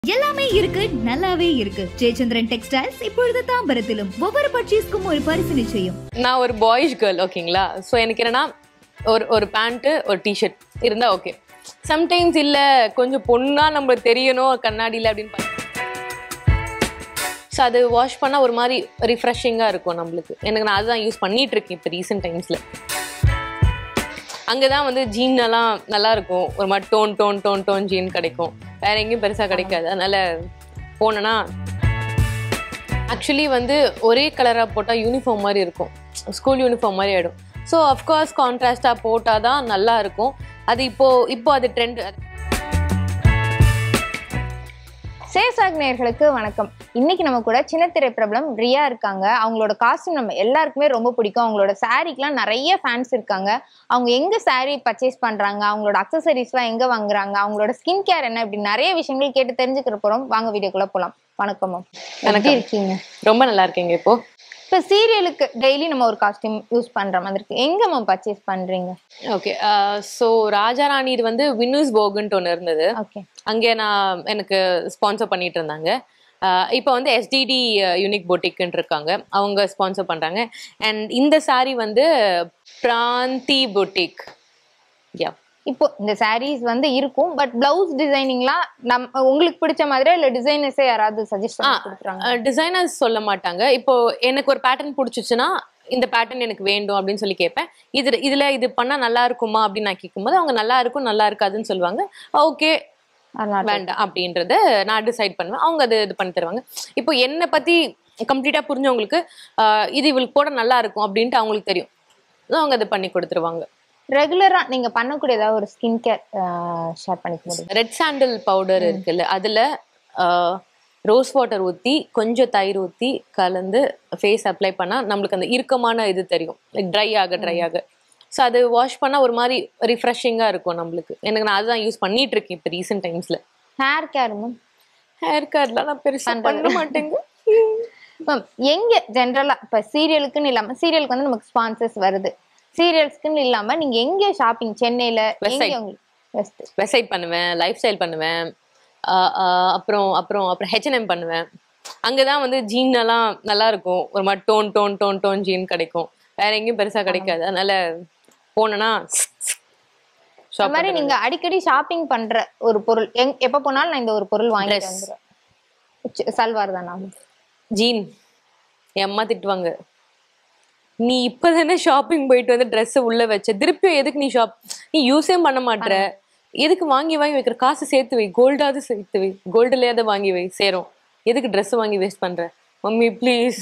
எல்லாமே இருக்கு நல்லாவே இருக்கு ஜெயச்சந்திரன் டெக்ஸ்டைல்ஸ் இப்பொழுது தாம்பரத்திலும் ஒவ்வொரு பர்ச்சேஸ்க்கும் ஒரு பரிசு நிச்சயம் நான் ஒரு பாய்ஸ் கேர்ள் ஓகேங்களா ஸோ எனக்கு என்னன்னா ஒரு ஒரு பேண்ட்டு ஒரு டிஷர்ட் இருந்தா ஓகே சம்டைம்ஸ் இல்லை கொஞ்சம் பொண்ணா நம்மளுக்கு தெரியணும் கண்ணாடியில் அப்படின்னு பார்த்து ஸோ அது வாஷ் பண்ணால் ஒரு மாதிரி ரிஃப்ரெஷிங்காக இருக்கும் நம்மளுக்கு எனக்கு நான் அதுதான் யூஸ் பண்ணிட்டு இருக்கேன் இப்போ ரீசெண்ட் டைம்ஸில் அங்கே தான் வந்து ஜீன் எல்லாம் நல்லா இருக்கும் ஒரு மாதிரி tone tone tone tone jean கிடைக்கும் வேற எங்கேயும் பெருசாக கிடைக்காது அதனால போனேன்னா ஆக்சுவலி வந்து ஒரே கலராக போட்டால் யூனிஃபார்ம் மாதிரி இருக்கும் ஸ்கூல் யூனிஃபார்ம் மாதிரி ஆகிடும் ஸோ அஃப்கோர்ஸ் கான்ட்ராஸ்டாக போட்டால் தான் நல்லா இருக்கும் அது இப்போ இப்போ அது ட்ரெண்ட் சேசாக் நேயர்களுக்கு வணக்கம் இன்னைக்கு நம்ம கூட சின்ன திரை பிரபலம் ரியா இருக்காங்க அவங்களோட காஸ்டியூம் நம்ம எல்லாருக்குமே ரொம்ப பிடிக்கும் அவங்களோட சாரீக்கெலாம் நிறைய ஃபேன்ஸ் இருக்காங்க அவங்க எங்க saree பர்ச்சேஸ் பண்றாங்க அவங்களோட அக்சசரிஸ்லாம் எங்க வாங்குறாங்க அவங்களோட ஸ்கின் கேர் என்ன இப்படி நிறைய விஷயங்கள் கேட்டு தெரிஞ்சுக்கிற போறோம் வாங்க வீடியோக்குள்ள போலாம் வணக்கம் மேம் எப்படி இருக்கீங்க ரொம்ப நல்லா இருக்கீங்க இப்போ இப்போ சீரியலுக்கு டெய்லி நம்ம ஒரு காஸ்டியூம் யூஸ் பண்ற மாதிரி இருக்கு எங்க மேம் பர்ச்சேஸ் பண்றீங்க ஓகே ஸோ ராஜாராணி இது வந்து வின்னூஸ் போகுன்ட்டு ஒன்று இருந்தது ஓகே அங்கே நான் எனக்கு ஸ்பான்சர் பண்ணிட்டு இருந்தாங்க இப்போ வந்து எஸ்டிடி யூனிக் பொட்டிக்குன்னு இருக்காங்க அவங்க ஸ்பான்சர் பண்ணுறாங்க அண்ட் இந்த saree வந்து பிராந்தி பொட்டிக் யா இப்போ இந்த சாரீஸ் வந்து இருக்கும் பட் பிளவுஸ் டிசைனிங்லாம் நம்ம உங்களுக்கு பிடிச்ச மாதிரியா இல்ல டிசைனர்ஸே யாராவது சஜஸ்ட் பண்ணி கொடுக்குறாங்க டிசைனர்ஸ் சொல்ல மாட்டாங்க இப்போ எனக்கு ஒரு பேட்டர்ன் பிடிச்சிச்சுன்னா இந்த பேட்டர்ன் எனக்கு வேண்டும் அப்படின்னு சொல்லி கேட்பேன் இது இதுல இது பண்ணா நல்லா இருக்குமா அப்படின்னு நான் கேட்கும்போது அவங்க நல்லா இருக்கும் நல்லா இருக்காதுன்னு சொல்லுவாங்க ஓகே அதனால வேண்டாம் அப்படின்றத நான் டிசைட் பண்ணுவேன் அவங்க அது இது பண்ணி தருவாங்க இப்போ என்னை பத்தி கம்ப்ளீட்டா புரிஞ்சவங்களுக்கு ஆஹ் இது இவளுக்கு போட நல்லா இருக்கும் அப்படின்ட்டு அவங்களுக்கு தெரியும் அவங்க அது பண்ணி கொடுத்துருவாங்க ரெகுலரா நீங்க பண்ணக்கூடிய ஏதாவது ஒரு ஸ்கின் கேர் ஷேர் பண்ணிக்க முடியும் ரெட் சாண்டில் பவுடர் இருக்குல்ல அதுல ரோஸ் வாட்டர் ஊத்தி கொஞ்சம் தயிர் ஊத்தி கலந்து ஃபேஸ் அப்ளை பண்ணா நம்மளுக்கு அந்த இறுக்கமான இது தெரியும் லைக் ட்ரை ஆக ட்ரை ஆக ஸோ அது வாஷ் பண்ணா ஒரு மாதிரி ரிஃப்ரெஷிங்கா இருக்கும் நம்மளுக்கு எனக்கு நான் அதுதான் யூஸ் பண்ணிட்டு இருக்கேன் இப்போ ரீசெண்ட் டைம்ஸ்ல ஹேர் கேர் மேம் ஹேர் கட்லாம் நான் பெருசா பண்ண மாட்டேங்க மேம் எங்க ஜென்ரலா இப்ப சீரியலுக்குன்னு இல்லாம சீரியலுக்கு வந்து நமக்கு ஸ்பான்சர்ஸ் வருது சீரியல்ஸ்க்குன்னு இல்லாம நீங்க எங்க ஷாப்பிங் சென்னையில West எங்க side. உங்களுக்கு வெஸ்ட் வெப்சைட் பண்ணுவேன் லைஃப் ஸ்டைல் பண்ணுவேன் ஆஹ் ஆஹ் அப்புறம் அப்புறம் அப்புறம் ஹெச்என்எம் பண்ணுவேன் அங்கதான் வந்து ஜீன் எல்லாம் நல்லா இருக்கும் ஒரு மாதிரி tone tone tone tone jean கிடைக்கும் வேற எங்கேயும் பெருசா கிடைக்காது அதனால போனேன்னா அந்த மாதிரி நீங்க அடிக்கடி ஷாப்பிங் பண்ற ஒரு பொருள் எங் எப்ப போனாலும் நான் இந்த ஒரு பொருள் வாங்கிட்டு Dress. வந்துடுறேன் சல்வார் தானா ஜீன் என் அம்மா திட்டுவாங்க நீ இப்பதானே ஷாப்பிங் போயிட்டு வந்து Dress உள்ள வச்ச திருப்பியும் எதுக்கு நீ ஷாப் நீ யூஸே பண்ண மாட்ற எதுக்கு வாங்கி வாங்கி வைக்கிற காசு சேர்த்து வை கோல்டாவது சேர்த்து வை கோல்டுலயாவது வாங்கி வை சேரும் எதுக்கு Dress வாங்கி வேஸ்ட் பண்ற mummy please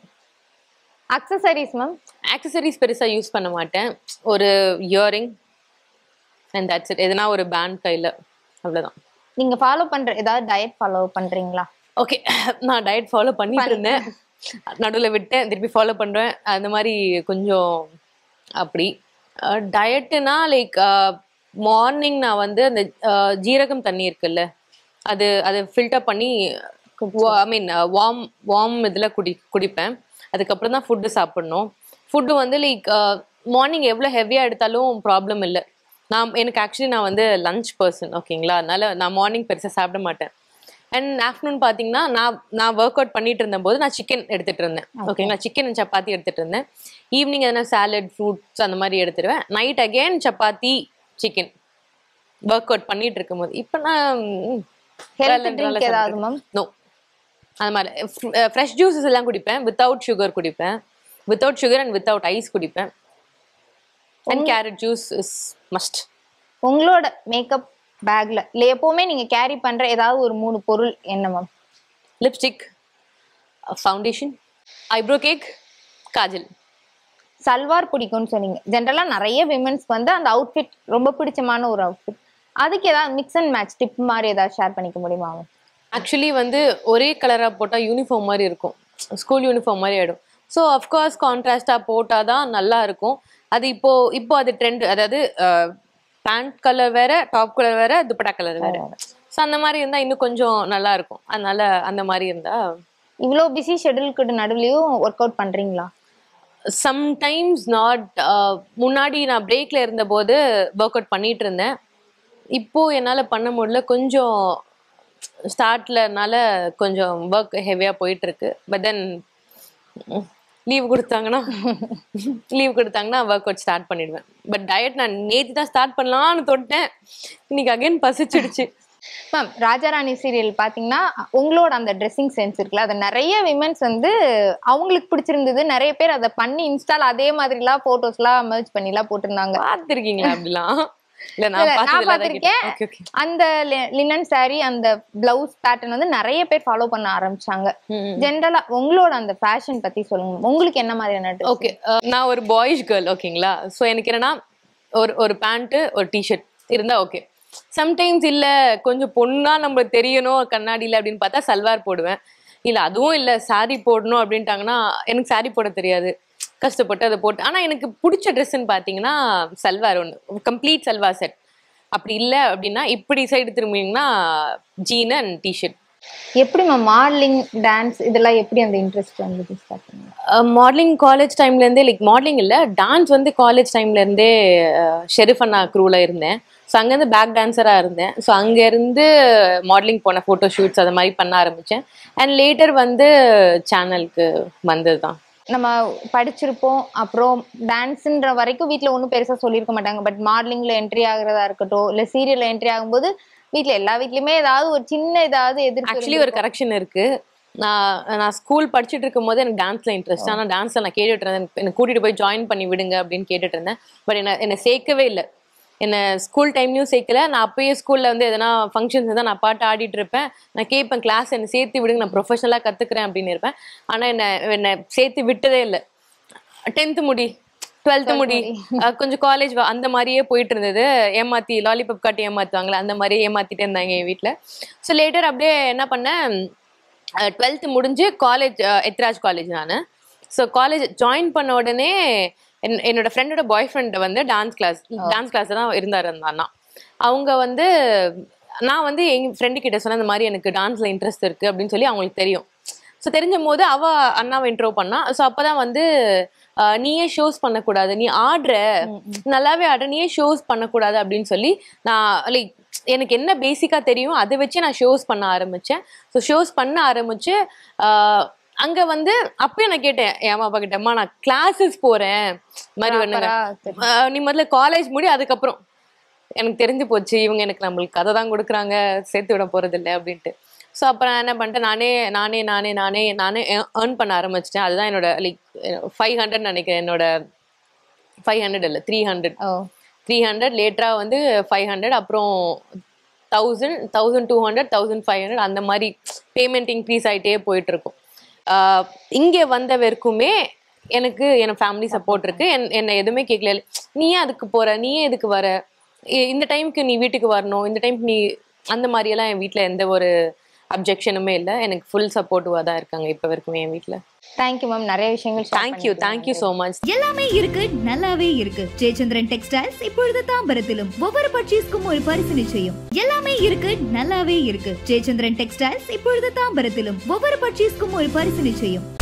accessories ma'am accessories பெருசா யூஸ் பண்ண மாட்டேன் ஒரு இயரிங் அண்ட் தட்ஸ் இட் எதுனா ஒரு பேண்ட் கையில அவ்வளவுதான் நீங்க ஃபாலோ பண்ற ஏதாவது டயட் ஃபாலோ பண்றீங்களா ஓகே நான் டயட் ஃபாலோ பண்ணிட்டு இருந்தேன் நடுவில் விட்டேன் திருப்பி ஃபாலோ பண்ணுறேன் அந்த மாதிரி கொஞ்சம் அப்படி டயட்டுனா லைக் மார்னிங் நான் வந்து அந்த அஹ், ஜீரகம் தண்ணி இருக்குல்ல அது அதை ஃபில்டர் பண்ணி ஐ மீன் வார்ம் வார்ம் இதில் குடி குடிப்பேன் அதுக்கப்புறம் தான் ஃபுட்டு சாப்பிடணும் ஃபுட்டு வந்து லைக் மார்னிங் எவ்வளோ ஹெவியாக எடுத்தாலும் ப்ராப்ளம் இல்லை நான் எனக்கு ஆக்சுவலி நான் வந்து லஞ்ச் பர்சன் ஓகேங்களா அதனால நான் மார்னிங் பெருசாக சாப்பிட மாட்டேன் அண்ட் ஆஃப்டர்நூன் பார்த்தீங்கன்னா நான் நான் ஒர்க் அவுட் பண்ணிட்டு இருந்தபோது நான் சிக்கன் எடுத்துட்டு இருந்தேன் ஓகேங்களா சிக்கன் அண்ட் சப்பாத்தி எடுத்துட்டு இருந்தேன் ஈவினிங் எதனா சாலட் ஃப்ரூட்ஸ் அந்த மாதிரி எடுத்துருவேன் night again chapati chicken work out பண்ணிட்டு இருக்கும்போது இப்போ நான் ஹெல்த் ட்ரிங்க் ஏதாவது மேம் நோ அந்த மாதிரி ஃப்ரெஷ் ஜூஸஸ் எல்லாம் குடிப்பேன் வித்தவுட் சுகர் குடிப்பேன் without sugar and without ice குடிப்பேன் and carrot juice is must உங்களோட மேக்கப் பேக்ல இல்ல எப்பவுமே நீங்க கேரி பண்ற ஏதாவது ஒரு மூணு பொருள் என்ன ma'am lipstick foundation eyebrow cake kajal salwar பிடிக்கும்னு சொன்னீங்க ஜென்ரலா நிறைய விமன்ஸ்க்கு வந்து அந்த அவுட்ஃபிட் ரொம்ப பிடிச்சமான ஒரு அவுட்ஃபிட் அதுக்கு ஏதாவது மிக்ஸ் அண்ட் மேட்ச் டிப் மாதிரி ஏதாவது ஷேர் பண்ணிக்க முடியுமா மேம் ஆக்சுவலி வந்து ஒரே கலராக போட்டால் யூனிஃபார்ம் மாதிரி இருக்கும் ஸ்கூல் யூனிஃபார்ம் மாதிரி ஆகிடும் ஸோ அஃப்கோர்ஸ் கான்ட்ராஸ்டாக போட்டால் தான் நல்லா இருக்கும் அது இப்போ இப்போ அது ட்ரெண்ட் அதாவது பேண்ட் கலர் வேற டாப் கலர் வேற துப்பட்டா கலர் வேற ஸோ அந்த மாதிரி இருந்தால் இன்னும் கொஞ்சம் நல்லா இருக்கும் அதனால அந்த மாதிரி இருந்தால் இவ்வளோ பிஸி ஷெட்யூல்க்கு நடுவுலயும் ஒர்க் அவுட் பண்றீங்களா சம்டைம்ஸ் நாட் முன்னாடி நான் பிரேக்ல இருந்தபோது ஒர்க் அவுட் பண்ணிட்டு இருந்தேன் இப்போ என்னால் பண்ண முடியல கொஞ்சம் ஸ்டார்ட்லனால கொஞ்சம் ஒர்க் ஹெவியா போயிட்டு இருக்கு பட் தென் லீவ் கொடுத்தாங்கன்னா லீவ் கொடுத்தாங்கன்னா ஒர்க் அவுட் ஸ்டார்ட் பண்ணிடுவேன் பட் டயட் நான் நேத்து தான் ஸ்டார்ட் பண்ணலாம்னு தொட்டேன் இன்னைக்கு அகைன் பசிச்சிடுச்சு மேம் ராஜாராணி சீரியல் பாத்தீங்கன்னா உங்களோட அந்த ட்ரெஸ்ஸிங் சென்ஸ் இருக்குல்ல அதை நிறைய விமன்ஸ் வந்து அவங்களுக்கு பிடிச்சிருந்தது நிறைய பேர் அதை பண்ணி இன்ஸ்டால் அதே மாதிரிலாம் போட்டோஸ்லாம் merge பண்ணிலாம் போட்டிருந்தாங்க பார்த்துருக்கீங்களா அப்படிலாம் இல்ல இல்ல, நான் நான் பார்த்ததில்ல பார்த்திருக்கேன். ஓகே ஓகே அந்த லினன் saree அந்த பிளவுஸ் பேட்டர்ன் வந்து நிறைய பேர் ஃபாலோ பண்ண ஆரம்பிச்சாங்க ஜென்ரலா உங்களோட அந்த ஃபேஷன் பத்தி சொல்லுங்க உங்களுக்கு என்ன மாதிரியான dress? ஓகே நான் ஒரு பாய்ஸ் கேர்ள் ஓகேங்களா ஸோ எனக்கு என்னன்னா ஒரு ஒரு பேண்ட்டு ஒரு டிஷர்ட் இருந்தா ஓகே சம்டைம்ஸ் இல்ல கொஞ்சம் பொண்ணா நம்ம தெரியணும் கண்ணாடியில அப்படின்னு பார்த்தா சல்வார் போடுவேன் இல்ல அதுவும் இல்ல saree போடணும் அப்படின்ட்டாங்கன்னா எனக்கு saree போட தெரியாது கஷ்டப்பட்டு அதை போட்டு ஆனா எனக்கு பிடிச்ச ட்ரெஸ்ன்னு பார்த்தீங்கன்னா சல்வார் ஒன்று கம்ப்ளீட் சல்வார் செட் அப்படி இல்லை அப்படின்னா இப்படி சைடு திரும்பிங்கன்னா ஜீன் அண்ட் டிஷர்ட் எப்படி மேம் மாடலிங் டான்ஸ் இதெல்லாம் எப்படி அந்த இன்ட்ரெஸ்ட் வந்தது ஸ்டார்ட் பண்ணுங்க மாடலிங் காலேஜ் டைம்லேருந்தே லைக் மாடலிங் இல்லை டான்ஸ் வந்து காலேஜ் டைம்லேருந்தே ஷெரிஃப் அண்ணா க்ரூவில் இருந்தேன் ஸோ அங்கேருந்து பேக் டான்ஸராக இருந்தேன் ஸோ அங்கேருந்து மாடலிங் போன ஃபோட்டோ ஷூட்ஸ் அது மாதிரி பண்ண ஆரம்பித்தேன் அண்ட் லேட்டர் வந்து சேனலுக்கு வந்தது தான் நம்ம படிச்சிருப்போம் அப்புறம் டான்ஸ்ன்ற வரைக்கும் வீட்ல ஒன்றும் பெருசா சொல்லியிருக்க மாட்டாங்க பட் மாடலிங்ல என்ட்ரி ஆகுறதா இருக்கட்டும் இல்ல சீரியல்ல என்ட்ரி ஆகும்போது வீட்ல எல்லா வீட்லயுமே ஏதாவது ஒரு சின்ன ஏதாவது எதிர்ப்பு ஆக்சுவலி ஒரு கரெக்ஷன் இருக்கு நான் நான் ஸ்கூல் படிச்சுட்டு இருக்கும் போது எனக்கு டான்ஸ்ல இன்ட்ரெஸ்ட் ஆனால் டான்ஸ்ல நான் கேட்டுட்டு இருந்தேன் எனக்கு கூட்டிட்டு போய் ஜாயின் பண்ணி விடுங்க அப்படின்னு கேட்டுட்டு இருந்தேன் பட் என்ன என்னை சேர்க்கவே இல்லை என்னை ஸ்கூல் டைம்லையும் சேர்க்கல நான் அப்பயே ஸ்கூல்ல வந்து எதனா ஃபங்க்ஷன்ஸ் இருந்தால் நான் பாட்டு ஆடிட்டு இருப்பேன் நான் கேட்பேன் கிளாஸ் என்னை சேர்த்து விடுங்க நான் ப்ரொஃபஷனலாக கத்துக்கிறேன் அப்படின்னு இருப்பேன் ஆனால் என்னை என்னை சேர்த்து விட்டதே இல்லை டென்த்து முடி டுவெல்த்து முடி அஹ் கொஞ்சம் காலேஜ் அந்த மாதிரியே போயிட்டு இருந்தது ஏமாத்தி லாலிபப் காட்டி ஏமாத்துவாங்களே அந்த மாதிரி ஏமாத்திட்டே இருந்தாங்க என் வீட்டில் ஸோ லேட்டர் அப்படியே என்ன பண்ணேன் டுவெல்த்து முடிஞ்சு காலேஜ் எத்ராஜ் காலேஜ் நான் ஸோ காலேஜ் ஜாயின் பண்ண உடனே என் என்னோட ஃப்ரெண்டோட பாய் ஃப்ரெண்ட் வந்து டான்ஸ் கிளாஸ் டான்ஸ் கிளாஸ் தான் இருந்தார் அந்த அண்ணா அவங்க வந்து நான் வந்து எங்க ஃப்ரெண்டு கிட்ட சொன்னேன் இந்த மாதிரி எனக்கு டான்ஸ்ல இன்ட்ரெஸ்ட் இருக்கு அப்படின்னு சொல்லி அவங்களுக்கு தெரியும் ஸோ தெரிஞ்ச போது அவ அண்ணாவை இன்ட்ரோ பண்ணா ஸோ அப்பதான் வந்து ஆஹ், நீயே ஷோஸ் பண்ணக்கூடாது நீ ஆடுற நல்லாவே ஆடுற நீயே ஷோஸ் பண்ணக்கூடாது அப்படின்னு சொல்லி நான் லைக் எனக்கு என்ன பேசிக்கா தெரியும் அதை வச்சு நான் ஷோஸ் பண்ண ஆரம்பிச்சேன் ஸோ ஷோஸ் பண்ண ஆரம்பிச்சு ஆஹ், அங்க வந்து அப்பயும் நான் கேட்டேன் என் அம்மா அப்பா கிட்ட அம்மா நான் கிளாஸஸ் போறேன் இந்த மாதிரி பண்ணுங்க ஆஹ், நீ முதல்ல காலேஜ் முடி அதுக்கப்புறம் எனக்கு தெரிஞ்சு போச்சு இவங்க எனக்கு நம்மளுக்கு கதை தான் கொடுக்குறாங்க சேர்த்து விட போறது இல்லை அப்படின்ட்டு ஸோ அப்புறம் நான் என்ன பண்ணிட்டேன் நானே நானே நானே நானே நானே ஏர்ன் பண்ண ஆரம்பிச்சிட்டேன் அதுதான் என்னோட லைக் ஃபைவ் ஹண்ட்ரட் நினைக்கிறேன் என்னோட ஃபைவ் ஹண்ட்ரட் இல்லை three hundred oh three hundred லேட்டராக வந்து ஃபைவ் ஹண்ட்ரட் அப்புறம் thousand thousand two hundred thousand five hundred அந்த மாதிரி பேமெண்ட் இன்க்ரீஸ் ஆகிட்டே போயிட்டு இருக்கும் ஆஹ் இங்கே வந்த வரைக்குமே எனக்கு என் ஃபேமிலி சப்போர்ட் இருக்கு என் என்னை எதுவுமே கேட்கல நீ ஏன் அதுக்கு போற நீ ஏன் இதுக்கு வர இ- இந்த டைம்க்கு நீ வீட்டுக்கு வரணும் இந்த டைம்க்கு நீ அந்த மாதிரியெல்லாம் என் வீட்டில் எந்த ஒரு அப்ஜெக்ஷனுமே இல்லை எனக்கு ஃபுல் சப்போர்ட்டிவாக தான் இருக்காங்க இப்போ வரைக்குமே என் வீட்டில் தேங்க்யூ மேம் நிறைய விஷயங்கள் share thank you thank you so much எல்லாமே இருக்கு நல்லாவே இருக்கு ஜெயச்சந்திரன் டெக்ஸ்டைல்ஸ் இப்பொழுது தாம்பரத்திலும் ஒவ்வொரு பர்ச்சேஸ்க்கும் ஒரு பரிசு நிச்சயம் எல்லாமே இருக்கு நல்லாவே இருக்கு ஜெயச்சந்திரன் டெக்ஸ்டைல்ஸ் இப்பொழுது தாம்பரத்திலும் ஒவ்வொரு பர்ச்சேஸ்க்கும் ஒரு பரிசு நிச்சயம்